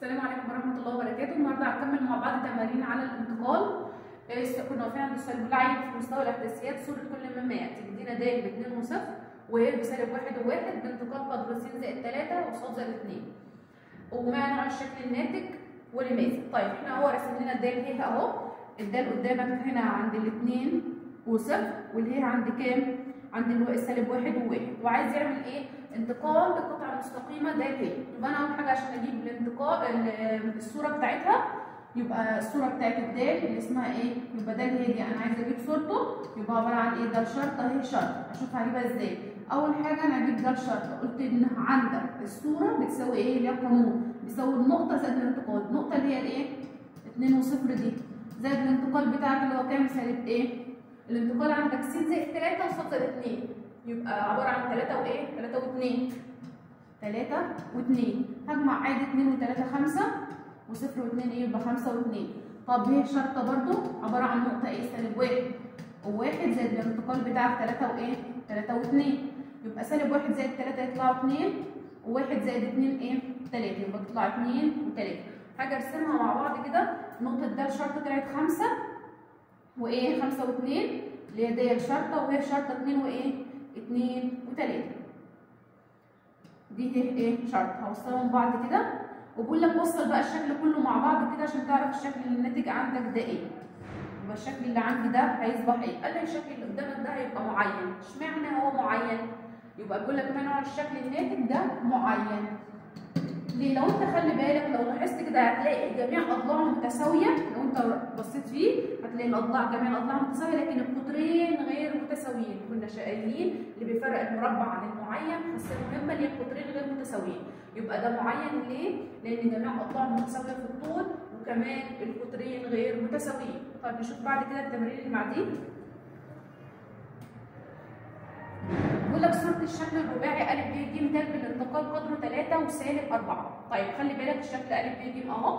السلام عليكم ورحمة الله وبركاته، النهارده هنكمل مع بعض تمارين على الانتقال. آه، كنا واقفين عند السؤال العين في مستوى الاحداثيات صورة كل مما يأتي، بيدينا د باتنين وصفر وهي بسالب واحد وواحد بانتقال قدر س زائد تلاتة وصاد زائد اتنين. وما نوع الشكل الناتج ولماذا؟ طيب احنا هو رسم لنا الدال هي اهو، الدال قدامك هنا عند الاتنين وصفر والهي عند كام؟ عند الو- السالب واحد وواحد، وعايز يعمل ايه؟ انتقال لقطعة مستقيمة ده هي يبقى انا اول حاجة عشان اجيب الانتقال ال- الصورة بتاعتها يبقى الصورة بتاعت الدال اللي اسمها ايه؟ يبقى ده هي دي انا عايزة اجيب صورته يبقى عبارة عن ايه؟ ده شرطة اهي شرطة اشوف هجيبها ازاي؟ اول حاجة انا هجيب ده شرطة قلت ان عندك الصورة بتساوي ايه؟ اللي هي القانون بتساوي النقطة زائد الانتقال، النقطة اللي هي الايه؟ 2 وصفر دي زائد الانتقال بتاعك اللي هو كام؟ سالب ايه؟ الانتقال عندك س زائد 3 وصاد زائد 2 يبقى عبارة عن 3 وايه؟ 3 و2 3 و2 هجمع عادي 2 و3 5 و0 و2 ايه يبقى 5 و2 طب هي شرطة برضو عبارة عن نقطة ايه؟ سالب 1 و1 زائد الانتقال بتاعك 3 وايه؟ 3 و2 يبقى سالب 1 زائد 3 يطلعوا 2 و1 زائد 2 ايه؟ 3 يبقى تطلع 2 و3 حاجة ارسمها مع بعض كده نقطة د شرطة طلعت 5 وايه 5 و2 اللي هي دي شرطه وهي شرطه 2 وايه 2 و3 دي هي ايه شرطه هوصلهم بعض كده وبقول لك وصل بقى الشكل كله مع بعض كده عشان تعرف الشكل اللي الناتج عندك ده ايه يبقى الشكل اللي عندي ده هيصبح ايه قال لي الشكل اللي قدامك ده هيبقى معين اشمعنى هو معين يبقى بيقول لك ما نوع الشكل الناتج ده معين ليه؟ لو انت خلي بالك لو لاحظت كده هتلاقي جميع اضلاعه متساويه لو انت بصيت فيه هتلاقي الاضلاع جميع الاضلاع متساويه لكن القطرين غير متساويين كنا شايلين اللي بيفرق المربع عن المعين بس المهمه اللي القطرين غير متساويين يبقى ده معين ليه؟ لان جميع الاضلاع متساويه في الطول وكمان القطرين غير متساويين طيب نشوف بعد كده التمرين اللي بعديه بيقول لك صورة الشكل الرباعي أ ب ج د بالانتقال قدره 3 وسالب 4 طيب خلي بالك الشكل أ ب ج أهو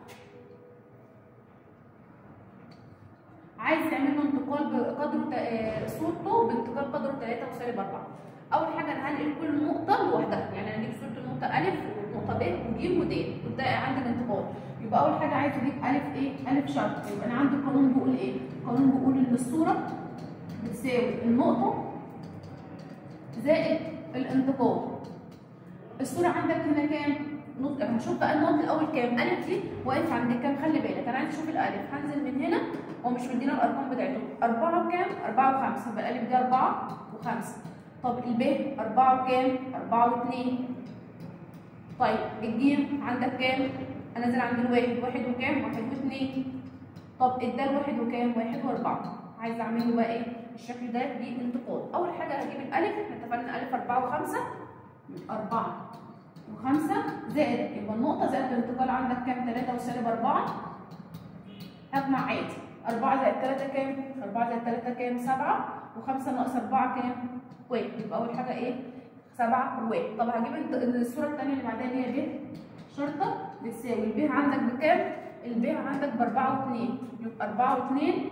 عايز تعمل له انتقال بقدره ت- آه، صورته بانتقال قدره 3 وسالب 4 أول حاجة أنا هنقل كل نقطة لوحدها يعني أنا أجيب صورة النقطة أ ونقطة ب وج ود وده عندي الانتقال يبقى أول حاجة عايز أجيب أ إيه؟ أ شرط يبقى أنا عندي قانون بيقول إيه؟ قانون بيقول إن الصورة بتساوي النقطة زائد الانتقال الصورة عندك هنا كام؟ نقطة هنشوف بقى النقط الأول كام؟ ألف دي واقف عند كام؟ خلي بالك أنا عايز أشوف الألف هنزل من هنا هو مش مدينا الأرقام بتاعته أربعة وكام؟ أربعة وخمسة يبقى الألف دي أربعة وخمسة طب الب أربعة وكام؟ أربعة واثنين طيب الجيم عندك كام؟ هنزل عند الواحد واحد وكام؟ واحد واثنين طب الدال واحد وكام؟ واحد وأربعة عايز أعمل له بقى إيه؟ الشكل ده دي انتقال أول حاجة هجيب الألف احنا اتفقنا ألف أربعة وخمسة أربعة وخمسة زائد يبقى النقطة زائد الانتقال عندك كام؟ تلاتة وسالب أربعة هجمع عادي أربعة زائد تلاتة كام؟ أربعة زائد تلاتة كام؟ سبعة وخمسة ناقص أربعة كام؟ واحد يبقى أول حاجة إيه؟ سبعة وواحد طب هجيب الت- الصورة التانية اللي بعدها اللي هي ب شرطة بتساوي الب عندك بكام؟ الب عندك بأربعة واتنين يبقى أربعة واتنين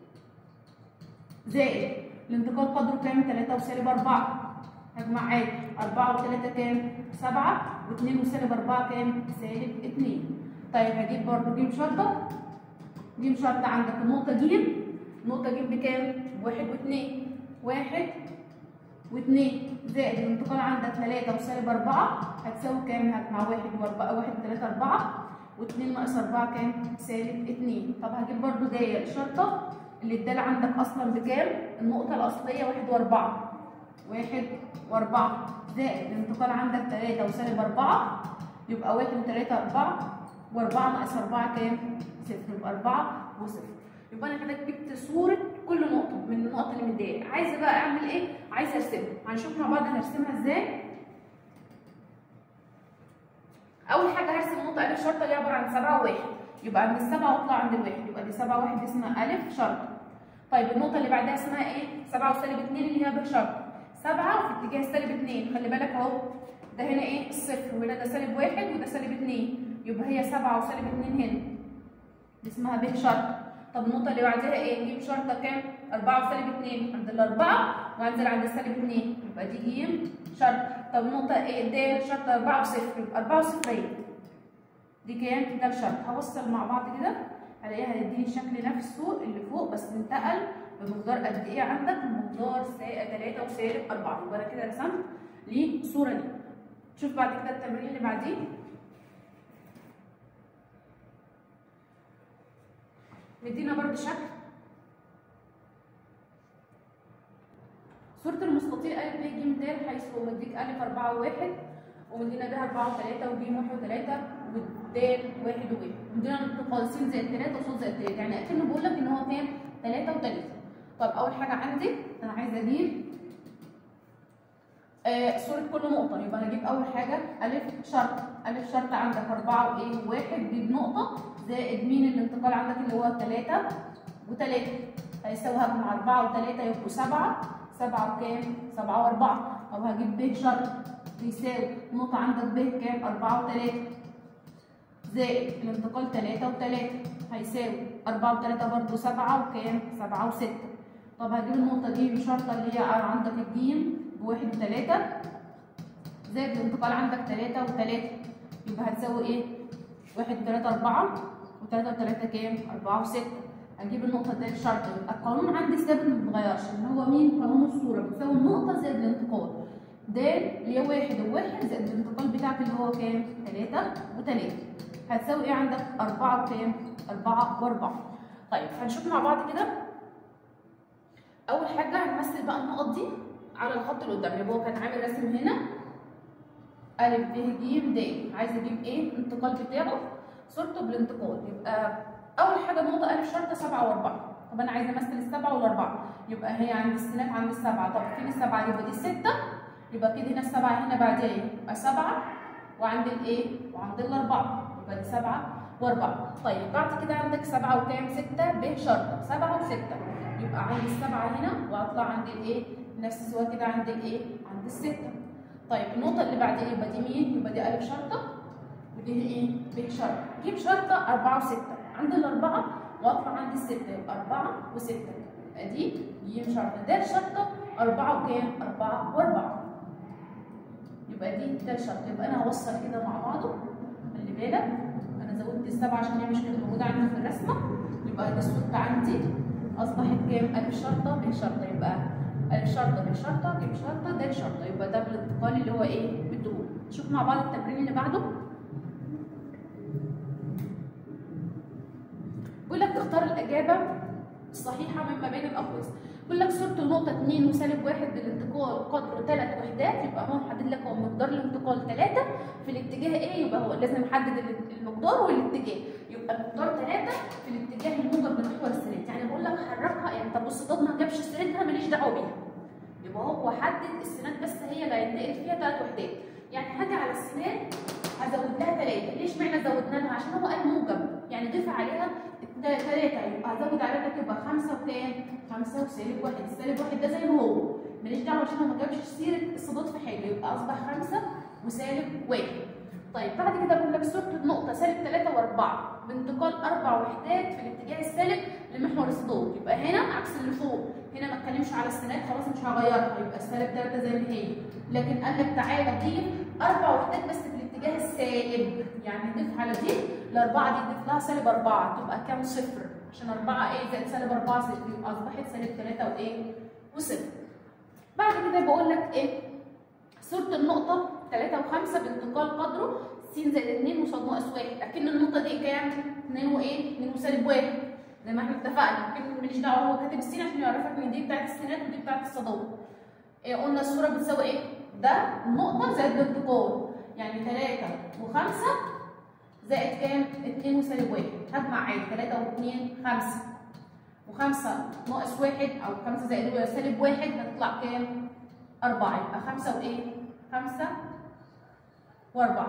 زائد الانتقال قدره كام؟ 3 وسالب 4 هجمع عادي 4 و3 كام؟ 7 و2 وسالب 4 كام؟ سالب 2 طيب هجيب برضه ج شرطة ج شرطة عندك النقطة ج النقطة ج بكام؟ 1 و2 1 و2 زائد الانتقال عندك 3 وسالب 4 هتساوي كام؟ هجمع 1 و4 1 و3 4 و2 ناقص 4 كام؟ سالب 2 طب هجيب برضه داية الشرطة اللي الدال عندك اصلا بكام؟ النقطة الأصلية واحد وأربعة واحد وأربعة زائد الانتقال عندك تلاتة وسالب أربعة يبقى واحد وتلاتة أربعة وأربعة ناقص أربعة كام؟ صفر يبقى أربعة وصفر يبقى أنا كده جبت صورة كل نقطة من النقط اللي متضايقة عايزة بقى أعمل إيه؟ عايزة أرسمها هنشوف مع بعض هنرسمها إزاي أول حاجة هرسم نقطة ألف شرطة اللي هي عبارة عن سبعة وواحد يبقى عند السبعة واطلع عند الواحد يبقى دي سبعة واحد دي اسمها ألف شرطة طيب النقطة اللي بعدها اسمها ايه؟ سبعة وسالب اتنين اللي هي ب شرطة سبعة في اتجاه سالب اتنين خلي بالك اهو ده هنا ايه؟ الصفر وهنا ده سالب واحد وده سالب اتنين يبقى هي سبعة وسالب اتنين هنا دي اسمها ب شرطة طب النقطة اللي بعدها ايه؟ جيم شرطة كام؟ أربعة وسالب اتنين عند الأربعة وهنزل عند السالب اتنين يبقى دي جيم شرطة طب النقطة ايه؟ د شرطة أربعة وصفر يبقى أربعة وصفرين دي كام ده الشرط هوصل مع بعض كده هلاقيها هتديني الشكل نفسه اللي فوق بس انتقل بمقدار قد ايه عندك مقدار سالب 3 وسالب 4 يبقى انا كده رسمت ليه صوره ليه شوف بعد كده التمرين اللي بعديه مدينا برضه شكل صورة المستطيل أ ب ج د حيث هو مديك أ 4 و1 ومدينا ب 4 و3 وب 1 و3 والد 1 و1 ومدينا انتقال س زائد 3 وص زائد 3 يعني أكنه بيقول لك إن هو كام؟ 3 و3 طب أول حاجة عندي أنا عايزة أجيب آه صورة كل نقطة يبقى أنا أجيب أول حاجة أ شرط أ شرط عندك 4 وإيه و1 دي بنقطة زائد مين الانتقال عندك اللي هو 3 و3 هيساوي هجمع 4 و3 يبقوا 7 7 وكام؟ 7 و4 طب هجيب ب شرط بيساوي نقطة عندك ب كام؟ 4 و3 زائد الانتقال 3 و3 هيساوي 4 و3 برضه 7 وكام؟ 7 و6 طب هجيب النقطة دي بشرطة اللي هي عندك الجيم بواحد و3 زائد الانتقال عندك 3 و3 يبقى هتساوي ايه؟ 1 و3 4 و3 و3 كام؟ 4 و6 هجيب النقطة دي الشرط يبقى القانون عندي ثابت ما بيتغيرش اللي هو مين؟ قانون الصورة بتساوي النقطة زائد الانتقال د اللي هي واحد وواحد زائد الانتقال بتاعك اللي هو كام؟ 3 و3 هتساوي ايه عندك؟ 4 وكام؟ 4 و4 طيب هنشوف مع بعض كده أول حاجة هنمثل بقى النقط دي على الخط اللي قدام يبقى هو كان عامل رسم هنا أ ب ج د عايز أجيب إيه؟ الانتقال بتاعه صورته بالانتقال يبقى اول حاجه نقطه الف شرطه 7 و4 طب انا عايزه امثل السبعه والاربعه يبقى هي عند السناب عند السبعه طب فين السبعه يبقى دي السته يبقى كده هنا السبعه هنا بعدها ايه يبقى سبعه وعند الايه وعند الاربعه يبقى دي سبعه واربعه طيب بعد كده عندك سبعه وكام سته ب شرطه سبعه وسته يبقى عند السبعه هنا واطلع عند الايه نفس السؤال كده عند الايه عند السته طيب النقطه اللي بعدين يبقى دي مين يبقى دي الف شرطه ودي ايه ب شرطه جيب شرطه اربعه وسته عند الأربعة وأطلع عند الستة يبقى أربعة وستة أدي ج شرطة د شرطة أربعة وكام؟ أربعة وأربعة يبقى دي د شرطة يبقى أنا هوصل كده مع بعضه خلي بالك أنا زودت السبعة عشان هي مش كانت موجودة عندي في الرسمة يبقى دي الصوت عندي أصبحت كام؟ ألف شرطة ب شرطة يبقى ألف شرطة ب شرطة ج شرطة د شرطة يبقى ده بالانتقال اللي هو إيه؟ بالدهون نشوف مع بعض التمرين اللي بعده بيقول لك اختار الاجابه الصحيحه مما بين الاقواس بيقول لك صورة النقطة 2 وسالب 1 بالانتقال قدره 3 وحدات يبقى هو محدد لك هو مقدار الانتقال 3 في الاتجاه ايه يبقى هو لازم يحدد المقدار والاتجاه يبقى المقدار 3 في الاتجاه الموجب بمحور السرير يعني بقول لك حركها يعني طب بص طب ما جابش سريرها ماليش دعوه بيها يبقى هو حدد السناد بس هي اللي هينتقل فيها 3 وحدات يعني هاجي على السناد هزود لها 3 ليش معنى زودنا لها عشان هو قال موجب يعني ضيف عليها ثلاثة يبقى هزود عليها تبقى خمسة وكام؟ خمسة وسالب واحد، السالب واحد ده زي ما هو، ماليش دعوة عشان هو ما جابش سيرة الصادات في حاجة، يبقى أصبح خمسة وسالب واحد. طيب بعد كده بقول لك صورة النقطة سالب ثلاثة وأربعة بانتقال أربع وحدات في الاتجاه السالب لمحور الصادات، يبقى هنا عكس اللي فوق، هنا ما اتكلمش على السنات خلاص مش هغيرها، يبقى السالب ثلاثة زي ما هي، لكن قال لك تعالى ضيف أربع وحدات بس في الاتجاه السالب، يعني ضيف على دي الأربعة دي ضيف لها سالب أربعة تبقى كام صفر؟ عشان أربعة إيه زائد سالب أربعة صفر يبقى أصبحت سالب ثلاثة وإيه؟ وصفر. بعد كده بقول لك إيه؟ صورة النقطة ثلاثة وخمسة بانتقال قدره س زائد 2 وصاد ناقص واحد، أكن النقطة دي كام؟ 2 وإيه؟ 2 وسالب واحد. زي ما احنا اتفقنا، لكن ماليش دعوة هو كاتب السين عشان يعرفك إن دي بتاعت السينات ودي بتاعت الصادات. إيه قلنا الصورة بتساوي إيه؟ ده نقطة زائد الانتقال، يعني 3 و5 زائد كام؟ 2 وسالب 1 هجمع عادي 3 و2 5 و5 ناقص 1 او 5 زائد سالب 1 هتطلع كام؟ 4 يبقى 5 وايه؟ 5 و4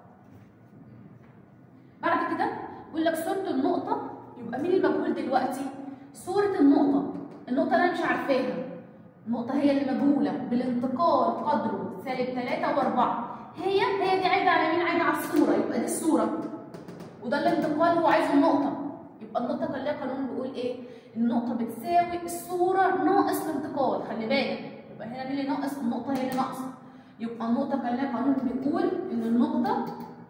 بعد كده بيقول لك صورة النقطة يبقى مين المجهول دلوقتي؟ صورة النقطة النقطة اللي أنا مش عارفاها النقطة هي اللي مجهولة بالانتقال قدره سالب 3 و4 هي هي دي عايده على مين؟ عايده على الصوره يبقى دي الصوره وده الانتقال هو عايز النقطه يبقى النقطه كان لها قانون بيقول ايه؟ النقطه بتساوي الصوره ناقص الانتقال خلي بالك يبقى هنا مين اللي ناقص؟ النقطه هي اللي ناقصه يبقى النقطه كان لها قانون بيقول ان النقطه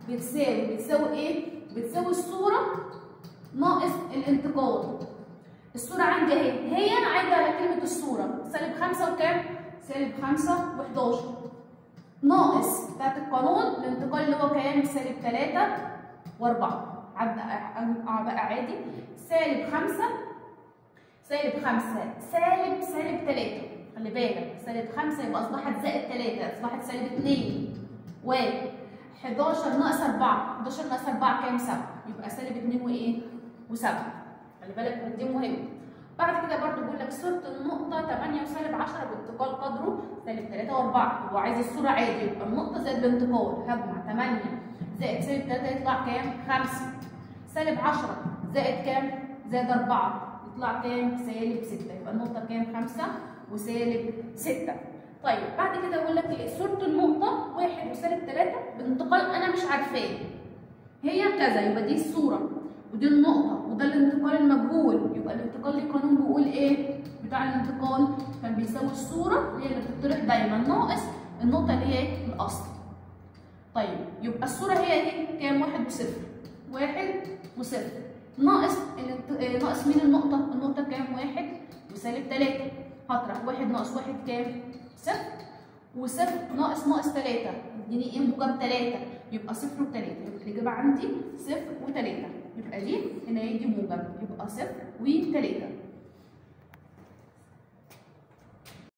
بتساوي بتساوي ايه؟ بتساوي الصورة ناقص الانتقال الصورة عندي اهي هي انا عايزة على كلمة الصورة سالب خمسة وكام؟ سالب خمسة و11 ناقص بتاعت القانون الانتقال اللي هو كام؟ سالب تلاتة وأربعة عبقى بقى عادي سالب خمسة سالب خمسة سالب سالب تلاتة خلي بالك سالب خمسة يبقى أصبحت زائد تلاتة أصبحت سالب اتنين و 11 ناقص 4 11 ناقص 4 كام 7 يبقى سالب 2 وايه و7 خلي بالك دي مهم بعد كده برضو بيقول لك صورة النقطة 8 وسالب 10 بانتقال قدره سالب 3 و4 هو عايز الصورة عادي يبقى النقطة زائد الانتقال هجمع 8 زائد سالب 3 يطلع كام 5 سالب 10 زائد كام زائد 4 يطلع كام سالب 6 يبقى النقطة كام 5 وسالب 6 طيب بعد كده يقول لك ايه صورة النقطة واحد وسالب تلاتة بانتقال أنا مش عارفاه هي كذا يبقى دي الصورة ودي النقطة وده الانتقال المجهول يبقى الانتقال القانون بيقول ايه؟ بتاع الانتقال كان بيساوي الصورة هي اللي بتطرح دايما ناقص النقطة اللي هي الأصل. طيب يبقى الصورة هي ايه؟ كام؟ واحد وصفر. واحد وصفر. ناقص الانت... ناقص مين النقطة؟ النقطة كام؟ واحد وسالب تلاتة. هطرح واحد ناقص واحد كام؟ صفر وصفر ناقص ناقص تلاتة يديني ايه موجب تلاتة يبقى صفر وتلاتة يبقى الإجابة عندي صفر وتلاتة يبقى دي هنا دي موجب يبقى صفر وتلاتة